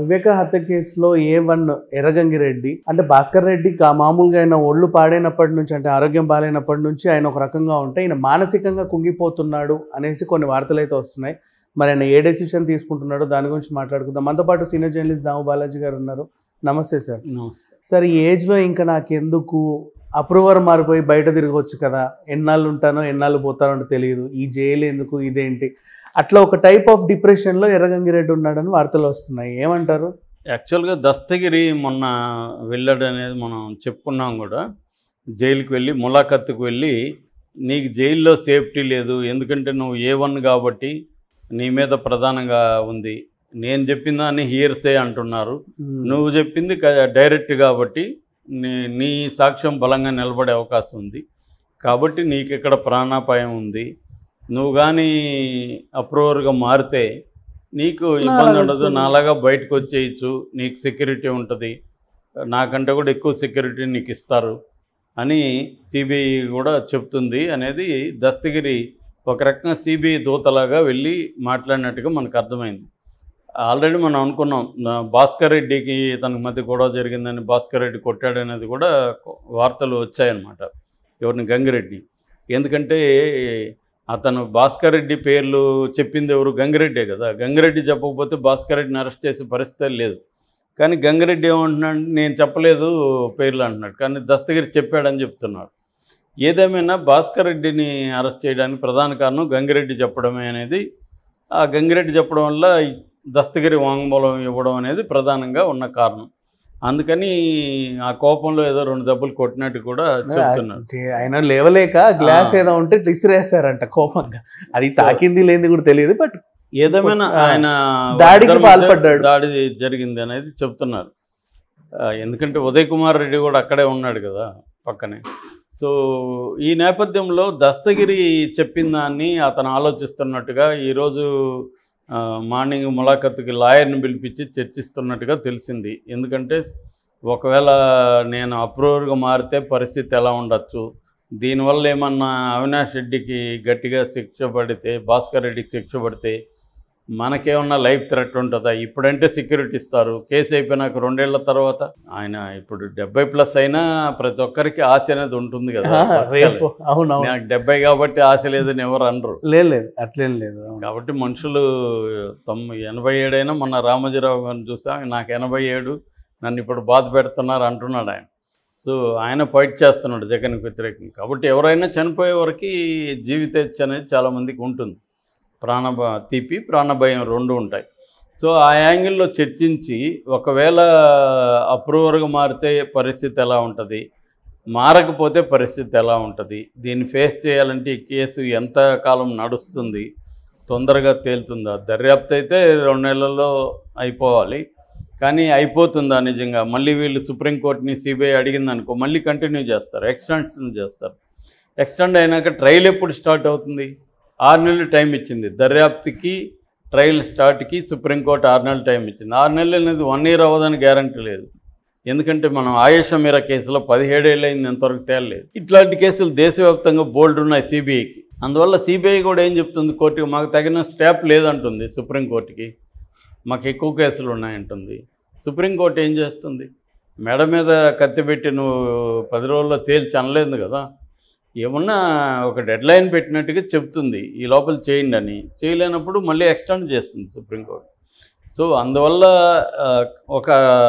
వివేక హత్య కేసులో ఏ వన్ ఎర్రగంగిరెడ్డి అంటే భాస్కర్ రెడ్డి కా- మామూలుగా ఆయన ఒళ్ళు పాడైనప్పటి నుంచి అంటే ఆరోగ్యం బాగాలేనప్పటి నుంచి ఆయన ఒక రకంగా ఉంటే ఈయన మానసికంగా కుంగిపోతున్నాడు అనేసి కొన్ని వార్తలు అయితే వస్తున్నాయి మరి ఆయన ఏ డెసిషన్ తీసుకుంటున్నాడో దాని గురించి మాట్లాడుకుందాం మనతో పాటు సీనియర్ జర్నలిస్ట్ దాము బాలాజీ గారు ఉన్నారు నమస్తే సార్ నమస్తే సార్ ఈ ఏజ్లో ఇంకా నాకెందుకు అప్రూవర్ మారిపోయి బయట తిరగవచ్చు కదా ఎన్నాళ్ళు ఉంటానో ఎన్నాళ్ళు పోతానో అంటే తెలియదు ఈ జైలు ఎందుకు ఇదేంటి అట్లా ఒక టైప్ ఆఫ్ డిప్రెషన్లో ఎర్రగంగిరెడ్డి ఉన్నాడని వార్తలు వస్తున్నాయి ఏమంటారు యాక్చువల్గా దస్తగిరి మొన్న వెళ్ళాడు అనేది మనం చెప్పుకున్నాం కూడా జైలుకి వెళ్ళి ములాఖత్తుకు వెళ్ళి నీకు జైల్లో సేఫ్టీ లేదు ఎందుకంటే నువ్వు ఏ వన్ కాబట్టి నీ మీద ప్రధానంగా ఉంది నేను చెప్పిన దాన్ని హియర్సే అంటున్నారు నువ్వు చెప్పింది క- డైరెక్ట్ కాబట్టి నీ నీ సాక్ష్యం బలంగా నిలబడే అవకాశం ఉంది కాబట్టి నీకు ఇక్కడ ప్రాణాపాయం ఉంది నువ్వు కానీ అప్రూవర్గా మారితే నీకు ఇబ్బంది ఉండదు వచ్చి- నాలాగా బయటకు వచ్చేయచ్చు నీకు సెక్యూరిటీ ఉంటుంది నాకంటే కూడా ఎక్కువ సెక్యూరిటీ నీకు ఇస్తారు అని సిబిఐ కూడా చెప్తుంది అనేది దస్తగిరి ఒక రకంగా సిబిఐ దూతలాగా వెళ్ళి మాట్లాడినట్టుగా మనకు అర్థమైంది ఆల్రెడీ మనం అనుకున్నాం నా భాస్కర్ రెడ్డికి తనకి మధ్య గొడవ జరిగిందని భాస్కర్ రెడ్డి కొట్టాడనేది కూడా వార్తలు వచ్చాయన్నమాట ఎవరిని గంగిరెడ్డి ఎందుకంటే అతను భాస్కర్ రెడ్డి పేర్లు చెప్పింది ఎవరు గంగిరెడ్డే కదా గంగిరెడ్డి చెప్పకపోతే భాస్కర్ రెడ్డిని అరెస్ట్ చేసే పరిస్థితి లేదు కానీ గంగిరెడ్డి ఏమంటున్నాడు నేను చెప్పలేదు పేర్లు అంటున్నాడు కానీ దస్తగిరి చెప్పాడని చెప్తున్నాడు ఏదేమైనా భాస్కర్ రెడ్డిని అరెస్ట్ చేయడానికి ప్రధాన కారణం గంగిరెడ్డి చెప్పడమే అనేది ఆ గంగిరెడ్డి చెప్పడం వల్ల ఈ దస్తగిరి వాంగ్మూలం ఇవ్వడం అనేది ప్రధానంగా ఉన్న కారణం అందుకని ఆ కోపంలో ఏదో రెండు దెబ్బలు కొట్టినట్టు కూడా చెప్తున్నాడు చే- ఆయన లేవలేక గ్లాస్ ఆ. ఏదో ఉంటే ఇసిరేస్తారంట కోపంగా అది సో- తాకింది లేనిది కూడా తెలియదు బట్ ఏదేమైనా ఆ, ఆయన దాడికి వాళ్ళిద్దరి మధ్య పాల్పడ్డాడు. దాడి జరిగింది అనేది చెప్తున్నారు ఆ, ఎందుకంటే ఉదయ్ కుమార్ రెడ్డి కూడా అక్కడే ఉన్నాడు కదా పక్కనే సో ఈ నేపథ్యంలో దస్తగిరి చెప్పిన దాన్ని అతను ఆలోచిస్తున్నట్టుగా ఈరోజు ఆ, మార్నింగ్ ములాఖత్తుకి లాయర్ని పిలిపించి చర్చిస్తున్నట్టుగా తెలిసింది ఎందుకంటే ఒకవేళ నేను అప్రూవర్గా మారితే పరిస్థితి ఎలా ఉండొచ్చు దీనివల్ల ఏమన్నా అవినాష్ రెడ్డికి గట్టిగా శిక్ష పడితే భాస్కర్ రెడ్డికి శిక్ష పడితే మనకేమన్నా లైఫ్ థ్రెట్ ఉంటుందా ఇప్పుడంటే సెక్యూరిటీ ఇస్తారు కేసు అయిపోయినాక రెండేళ్ల తర్వాత ఆయన ఇప్పుడు డెబ్బై ప్లస్ అయినా ప్రతి ఒక్కరికి ఆశ అనేది ఉంటుంది కదా రేపు అవునవును నాకు డెబ్బై కాబట్టి ఆశ లేదని ఎవరు అనరు లేదు లేదు అట్లేం లేదు అవును. కాబట్టి మనుషులు తొంభై ఎనభై ఏడైనా మొన్న రామోజీరావు గారిని చూసా నాకు ఎనభై ఏడు నన్ను ఇప్పుడు బాధ పెడుతున్నారు అంటున్నాడు ఆయన సో ఆయన ఫైట్ చేస్తున్నాడు జగన్కి వ్యతిరేకంగా కాబట్టి ఎవరైనా చనిపోయే వరకు జీవితేచ్ఛ అనేది చాలామందికి ఉంటుంది ప్రాణ తీపి ప్రాణభయం రెండు ఉంటాయి సో ఆ యాంగిల్లో చర్చించి ఒకవేళ అప్రూవర్గా మారితే పరిస్థితి ఎలా ఉంటుంది మారకపోతే పరిస్థితి ఎలా ఉంటుంది దీన్ని ఫేస్ చేయాలంటే ఈ కేసు ఎంత కాలం నడుస్తుంది తొందరగా తేలుతుందా దర్యాప్తు అయితే రెండు నెలల్లో అయిపోవాలి కానీ అయిపోతుందా నిజంగా మళ్ళీ వీళ్ళు సుప్రీంకోర్టుని సిబిఐ అడిగింది అనుకో మళ్ళీ కంటిన్యూ చేస్తారు ఎక్స్టెన్షన్ చేస్తారు ఎక్స్టెండ్ అయినాక ట్రయల్ ఎప్పుడు స్టార్ట్ అవుతుంది ఆరు నెలలు టైం ఇచ్చింది దర్యాప్తుకి ట్రయల్ స్టార్ట్కి సుప్రీంకోర్టు ఆరు నెలలు టైం ఇచ్చింది ఆరు నెలలు అనేది వన్ ఇయర్ అవ్వదని గ్యారంటీ లేదు ఎందుకంటే మనం ఆయేషా మీరా కేసులో పదిహేడేళ్ళు అయింది ఎంతవరకు తేలలేదు ఇట్లాంటి కేసులు దేశవ్యాప్తంగా బోల్డ్ ఉన్నాయి సిబిఐకి అందువల్ల సిబిఐ కూడా ఏం చెప్తుంది కోర్టుకి మాకు తగిన స్టాప్ లేదంటుంది సుప్రీంకోర్టుకి మాకు ఎక్కువ కేసులు ఉన్నాయంటుంది సుప్రీంకోర్టు ఏం చేస్తుంది మెడ మీద కత్తి పెట్టి నువ్వు పది రోజుల్లో తేల్చి అనలేదు కదా ఏమన్నా ఒక డెడ్ లైన్ పెట్టినట్టుగా చెప్తుంది ఈ లోపల చేయండి అని చేయలేనప్పుడు మళ్ళీ ఎక్స్టెండ్ చేస్తుంది సుప్రీంకోర్టు సో అందువల్ల ఆ, ఒక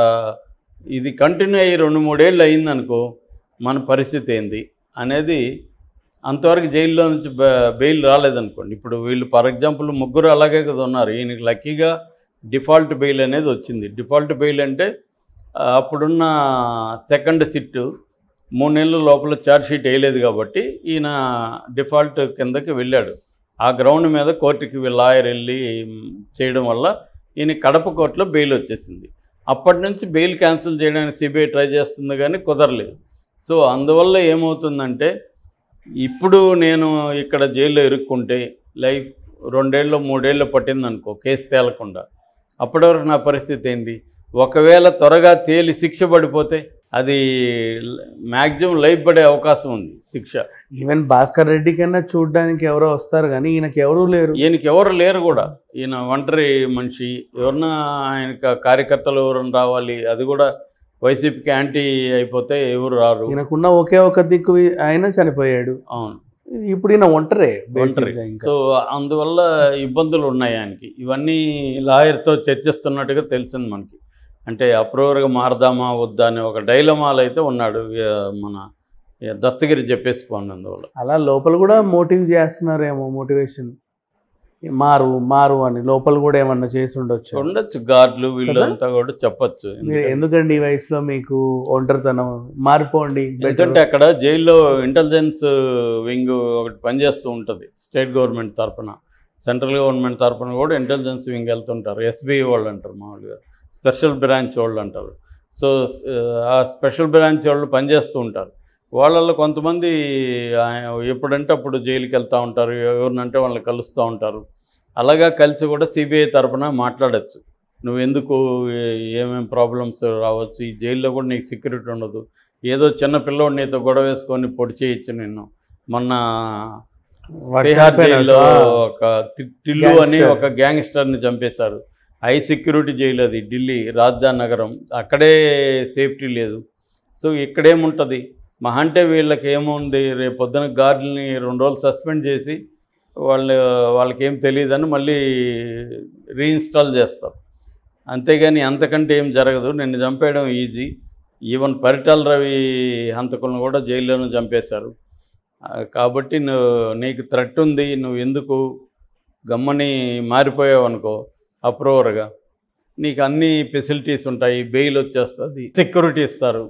ఇది కంటిన్యూ అయ్యి రెండు మూడేళ్ళు అయిందనుకో మన పరిస్థితి ఏంది అనేది అంతవరకు జైల్లో నుంచి బె- బెయిల్ రాలేదనుకోండి ఇప్పుడు వీళ్ళు ఫర్ ఎగ్జాంపుల్ ముగ్గురు అలాగే కదా ఉన్నారు ఈయనకి లక్కీగా డిఫాల్ట్ బెయిల్ అనేది వచ్చింది డిఫాల్ట్ బెయిల్ అంటే ఆ, అప్పుడున్న సెకండ్ సిట్టు మూడు నెలల లోపల ఛార్జ్ షీట్ వేయలేదు కాబట్టి ఈయన డిఫాల్ట్ కిందకి వెళ్ళాడు ఆ గ్రౌండ్ మీద కోర్టుకి వీళ్ళ లాయర్ వెళ్ళి మ్, చేయడం వల్ల ఈయన కడప కోర్టులో బెయిల్ వచ్చేసింది అప్పటి నుంచి బెయిల్ క్యాన్సిల్ చేయడానికి సిబిఐ ట్రై చేస్తుంది కానీ కుదరలేదు సో అందువల్ల ఏమవుతుందంటే ఇప్పుడు నేను ఇక్కడ జైల్లో ఇరుక్కుంటే లైఫ్ రెండేళ్ళు మూడేళ్ళు పట్టిందనుకో కేసు తేలకుండా అప్పటి వరకు నా పరిస్థితి ఏంటి ఒకవేళ త్వరగా తేలి శిక్ష పడిపోతే అది మ్యాక్సిమం లైఫ్ పడే అవకాశం ఉంది శిక్ష ఈవెన్ భాస్కర్ రెడ్డి కన్నా చూడడానికి ఎవరో వస్తారు కానీ ఈయనకి ఎవరూ లేరు ఈయనకి ఎవరు లేరు కూడా ఈయన ఒంటరి మనిషి ఎవరన్నా ఆయనకి కార్యకర్తలు ఎవరైనా రావాలి అది కూడా వైసీపీకి యాంటీ అయిపోతే ఎవరు రారు ఈయనకున్న ఒకే ఒక దిక్కు ఆయన చనిపోయాడు అవును ఇప్పుడు ఈయన ఒంటరే ఒంటరి బేసిక్గా ఇంకా సో అందువల్ల ఇబ్బందులు ఉన్నాయి ఆయనకి ఇవన్నీ లాయర్తో చర్చిస్తున్నట్టుగా తెలిసింది మనకి అంటే అప్రూవర్గా మారదామా వద్దా అనే ఒక డైలమాలు అయితే ఉన్నాడు ఇక మన ఇక దస్తగిరి చెప్పేసి పోను అందువల్ల అలా లోపల కూడా మోటివ్ చేస్తున్నారేమో మోటివేషన్ మారు మారు అని లోపల కూడా ఏమన్నా చేసి ఉండొచ్చు ఉండొచ్చు గార్డులు వీళ్ళంతా కూడా చెప్పొచ్చు మీరు ఎందుకండి ఈ వయసులో మీకు ఒంటరితనం మారిపోండి better. ఎందుకంటే అక్కడ జైల్లో ఇంటెలిజెన్స్ వింగ్ ఒకటి పనిచేస్తూ ఉంటుంది స్టేట్ గవర్నమెంట్ తరపున సెంట్రల్ గవర్నమెంట్ తరపున కూడా ఇంటెలిజెన్స్ వింగ్ వెళ్తుంటారు ఎస్బీఐ వాళ్ళు అంటారు మామూలుగా స్పెషల్ బ్రాంచ్ వాళ్ళు అంటారు సో ఆ స్పెషల్ బ్రాంచ్ వాళ్ళు పనిచేస్తూ ఉంటారు వాళ్ళల్లో కొంతమంది ఆయన ఎప్పుడంటే అప్పుడు జైలుకి వెళ్తూ ఉంటారు ఎవరినంటే వాళ్ళని కలుస్తూ ఉంటారు అలాగా కలిసి కూడా సిబిఐ తరపున మాట్లాడచ్చు నువ్వు ఎందుకు ఏ- ఏమేం ప్రాబ్లమ్స్ రావచ్చు ఈ జైల్లో కూడా నీకు సెక్యూరిటీ ఉండదు ఏదో చిన్న పిల్లోడు నీతో గొడవ వేసుకొని పొడి చేయొచ్చు నిన్ను మొన్న వాడు బీహార్ చనిపోయినాడు. జైల్లో ఆ, ఒక టి- టిల్లు అని Gangster. ఒక గ్యాంగ్స్టర్ని చంపేశారు హై సెక్యూరిటీ జైలు అది ఢిల్లీ రాజధాని నగరం అక్కడే సేఫ్టీ లేదు సో ఇక్కడేముంటుంది మహా అంటే వీళ్ళకి ఏముంది రేపు పొద్దున గార్డుని రెండు రోజులు సస్పెండ్ చేసి వాళ్ళు వాళ్ళకి ఏం తెలియదని మళ్ళీ రీఇన్స్టాల్ చేస్తారు అంతేగాని అంతకంటే ఏం జరగదు నిన్ను చంపేయడం ఈజీ ఈవెన్ పరిటాల రవి హంతకులను కూడా జైల్లోనూ చంపేశారు ఆ, కాబట్టి నువ్వు నీకు థ్రెట్ ఉంది నువ్వు ఎందుకు గమ్మని మారిపోయావు అనుకో అప్రూవర్గా నీకు అన్ని ఫెసిలిటీస్ ఉంటాయి బెయిల్ వచ్చేస్తుంది సెక్యూరిటీ ఇస్తారు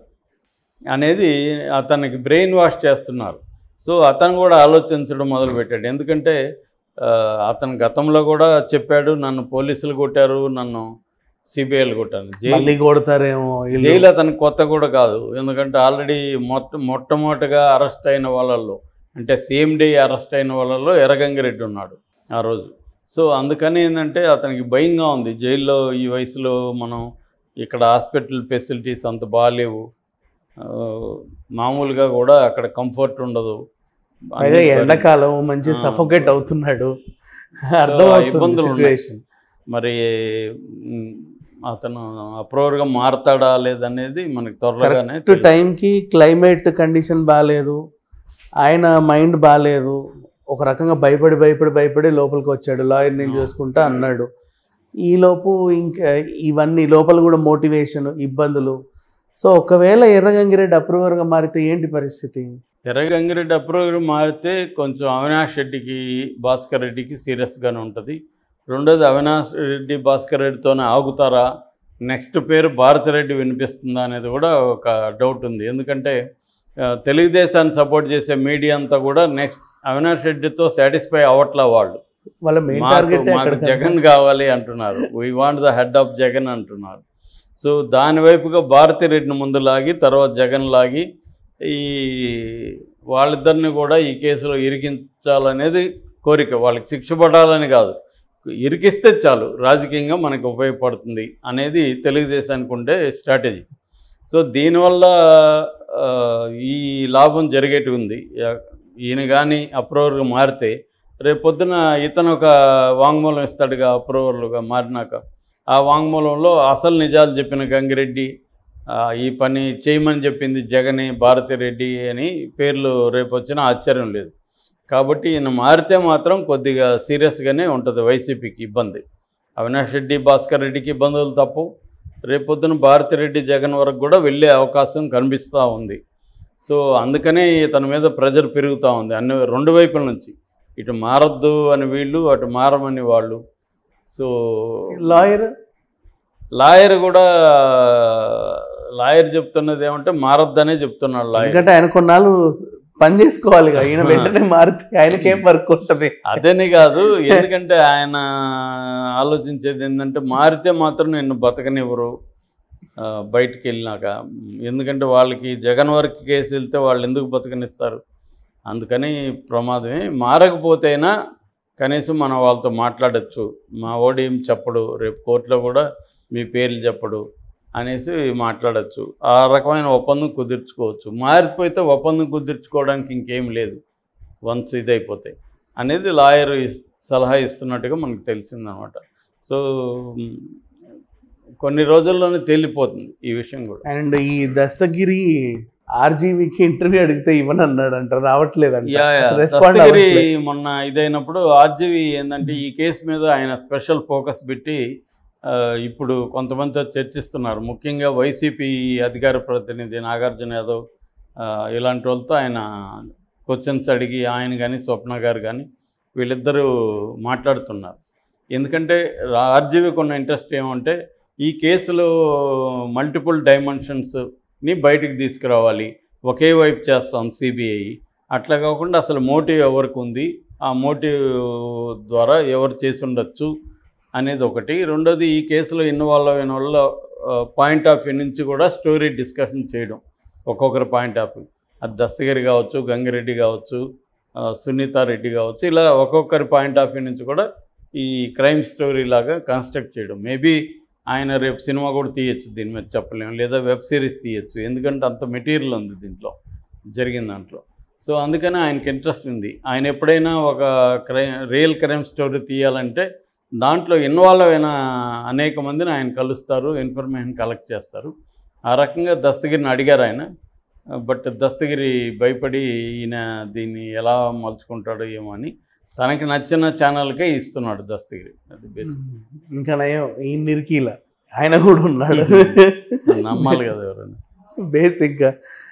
అనేది అతనికి బ్రెయిన్ వాష్ చేస్తున్నారు సో అతను కూడా ఆలోచించడం మొదలుపెట్టాడు ఎందుకంటే ఆ, అతను గతంలో కూడా చెప్పాడు నన్ను పోలీసులు కొట్టారు నన్ను సిబిఐలు కొట్టారు జైలు మళ్ళీ కొడతారేమో వీళ్ళు. జైలు అతనికి కొత్త కూడా కాదు ఎందుకంటే ఆల్రెడీ మొట్ట మొట్టమొదటిగా అరెస్ట్ అయిన వాళ్ళల్లో అంటే సేమ్ డే అరెస్ట్ అయిన వాళ్ళల్లో ఎర్రగంగిరెడ్డి ఉన్నాడు ఆ రోజు సో అందుకని ఏంటంటే అతనికి భయంగా ఉంది జైల్లో ఈ వయసులో మనం ఇక్కడ హాస్పిటల్ ఫెసిలిటీస్ అంత బాగాలేవు ఆ, మామూలుగా కూడా అక్కడ కంఫర్ట్ ఉండదు పైగా అన్ని ఎండాకాలం మంచి ఆ. సఫోకేట్ అవుతున్నాడు ఇబ్బందులు అర్థమవుతుంది ఉన్నాయి. సిచ్యువేషన్ మరి మ్, అతను అప్రూవర్గా మారతాడా లేదనేది మనకి త్వరగానే కరెక్ట్ టైంకి క్లైమేట్ కండిషన్ బాగాలేదు ఆయన మైండ్ బాగాలేదు ఒక రకంగా భయపడి భయపడి భయపడి లోపలికి వచ్చాడు లాయర్ నేను ఆ. చూసుకుంటా అన్నాడు ఈలోపు ఇంకా ఇవన్నీ లోపల కూడా మోటివేషన్ ఇబ్బందులు సో ఒకవేళ ఎర్రగంగిరెడ్డి అప్రూవర్గా మారితే ఏంటి పరిస్థితి ఎర్రగంగిరెడ్డి అప్రూవర్ మారితే కొంచెం అవినాష్ రెడ్డికి భాస్కర్ రెడ్డికి సీరియస్గానే ఉంటుంది రెండోది అవినాష్ రెడ్డి భాస్కర్ రెడ్డితోనే ఆగుతారా నెక్స్ట్ పేరు భారతిరెడ్డి వినిపిస్తుందా అనేది కూడా ఒక డౌట్ ఉంది ఎందుకంటే ఆ, తెలుగుదేశాన్ని సపోర్ట్ చేసే మీడియా అంతా కూడా నెక్స్ట్ అవినాష్ రెడ్డితో సాటిస్ఫై అవ్వట్లా వాళ్ళు వాళ్ళ మెయిన్ మాకు టార్గెట్ మాకు అక్కడ జగన్ కావాలి అంటున్నారు we want the head of Jagan అంటున్నారు సో దాని వైపుగా భారతిరెడ్డిని ముందు లాగి తర్వాత జగన్ లాగి ఈ వాళ్ళిద్దరిని కూడా ఈ కేసులో ఇరికించాలనేది కోరిక వాళ్ళకి శిక్ష పడాలని కాదు ఇరికిస్తే చాలు రాజకీయంగా మనకు ఉపయోగపడుతుంది అనేది తెలుగుదేశానికి ఉండే స్ట్రాటజీ సో దీనివల్ల ఆ, ఈ లాభం జరిగేటి ఉంది యా- ఈయన కానీ అప్రూవర్గా మారితే రేపు పొద్దున ఇతను ఒక వాంగ్మూలం ఇస్తాడుగా అప్రూవర్లుగా మారినాక ఆ వాంగ్మూలంలో అసలు నిజాలు చెప్పిన గంగిరెడ్డి ఆ, ఈ పని చేయమని చెప్పింది జగని భారతిరెడ్డి అని పేర్లు రేపు వచ్చినా ఆశ్చర్యం లేదు కాబట్టి ఈయన మారితే మాత్రం కొద్దిగా సీరియస్గానే ఉంటుంది వైసీపీకి ఇబ్బంది అవినాష్ రెడ్డి భాస్కర్ రెడ్డికి ఇబ్బందులు తప్పు రేపొద్దున భారతిరెడ్డి జగన్ వరకు కూడా వెళ్ళే అవకాశం కనిపిస్తూ ఉంది సో అందుకనే తన మీద ప్రెజర్ పెరుగుతూ ఉంది అన్ని రెండు వైపుల నుంచి ఇటు మారద్దు అని వీళ్ళు అటు మారమని వాళ్ళు సో లాయర్ లాయర్ కూడా లాయర్ చెప్తున్నది ఏమంటే మారద్దనే చెప్తున్నాడు లాయర్ ఎందుకంటే ఆయన కొన్నాళ్ళు పని చేసుకోవాలి కదా. ఈయన వెంటనే మారితే ఆయనకేం వర్క్ ఉంటుంది అదని కాదు ఎందుకంటే ఆయన ఆలోచించేది ఏంటంటే మారితే మాత్రం నిన్ను బతకనివ్వరు ఆ, బయటికి వెళ్ళినాక ఎందుకంటే వాళ్ళకి జగన్ వరకు కేసు వెళ్తే వాళ్ళు ఎందుకు బతకనిస్తారు అందుకని ప్రమాదమే మారకపోతేనా కనీసం మనం వాళ్ళతో మాట్లాడచ్చు మా ఓడి ఏం చెప్పడు రేపు కోర్టులో కూడా మీ పేర్లు చెప్పడు అనేసి మాట్లాడచ్చు ఆ రకమైన ఒప్పందం కుదుర్చుకోవచ్చు మారిపోతే ఒప్పందం కుదుర్చుకోవడానికి ఇంకేం లేదు వన్స్ ఇదైపోతే అనేది లాయర్ సలహా ఇస్తున్నట్టుగా మనకు తెలిసిందనమాట సో మ్, కొన్ని రోజుల్లోనే తేలిపోతుంది ఈ విషయం కూడా అండ్ ఈ దస్తగిరి ఆర్జీవీకి ఇంటర్వ్యూ అడిగితే ఇవ్వనన్నాడంట రావట్లేదంట యా యా. అసలు respond దస్తగిరి అవ్వట్లేదు. మొన్న ఇదైనప్పుడు ఆర్జీవి ఏంటంటే ఈ కేసు మీద ఆయన స్పెషల్ ఫోకస్ పెట్టి ఆ, ఇప్పుడు కొంతమందితో చర్చిస్తున్నారు ముఖ్యంగా వైసీపీ అధికార ప్రతినిధి నాగార్జున యాదవ్ ఆ, ఇలాంటి వాళ్ళతో ఆయన క్వశ్చన్స్ అడిగి ఆయన కానీ స్వప్న గారు కానీ వీళ్ళిద్దరూ మాట్లాడుతున్నారు ఎందుకంటే ఆర్జీవీకి ఉన్న ఇంట్రెస్ట్ ఏమంటే ఈ కేసులో మల్టిపుల్ డైమెన్షన్స్ని బయటికి తీసుకురావాలి ఒకే వైపు చేస్తాం సిబిఐ అట్లా కాకుండా అసలు మోటివ్ ఎవరికి ఉంది ఆ మోటివ్ ద్వారా ఎవరు చేసి ఉండొచ్చు అనేది ఒకటి రెండోది ఈ కేసులో ఇన్వాల్వ్ అయిన వాళ్ళ పాయింట్ ఆఫ్ వ్యూ నుంచి కూడా స్టోరీ డిస్కషన్ చేయడం ఒక్కొక్కరి పాయింట్ ఆఫ్ వ్యూ అది దస్తగిరి కావచ్చు గంగిరెడ్డి కావచ్చు ఆ, సునీతారెడ్డి కావచ్చు ఇలా ఒక్కొక్కరి పాయింట్ ఆఫ్ వ్యూ నుంచి కూడా ఈ క్రైమ్ స్టోరీ లాగా కన్స్ట్రక్ట్ చేయడం మేబీ ఆయన రేపు సినిమా కూడా తీయచ్చు దీని మీద చెప్పలేము లేదా వెబ్ సిరీస్ తీయచ్చు ఎందుకంటే అంత మెటీరియల్ ఉంది దీంట్లో జరిగిన దాంట్లో సో అందుకని ఆయనకి ఇంట్రెస్ట్ ఉంది ఆయన ఎప్పుడైనా ఒక క్రైమ్ రియల్ క్రైమ్ స్టోరీ తీయాలంటే దాంట్లో ఇన్వాల్వ్ అయిన అనేక మందిని ఆయన కలుస్తారు ఇన్ఫర్మేషన్ కలెక్ట్ చేస్తారు ఆ రకంగా దస్తగిరిని అడిగారు ఆయన బట్ దస్తగిరి భయపడి ఈయన దీన్ని ఎలా మలుచుకుంటాడో ఏమో అని తనకి నచ్చిన ఛానల్కే ఇస్తున్నాడు దస్తగిరి అది బేసిక్ ఇంకా నయం ఈ నిరికిల ఆయన కూడా ఉన్నాడు నమ్మాలి కదా ఎవరైనా బేసిక్గా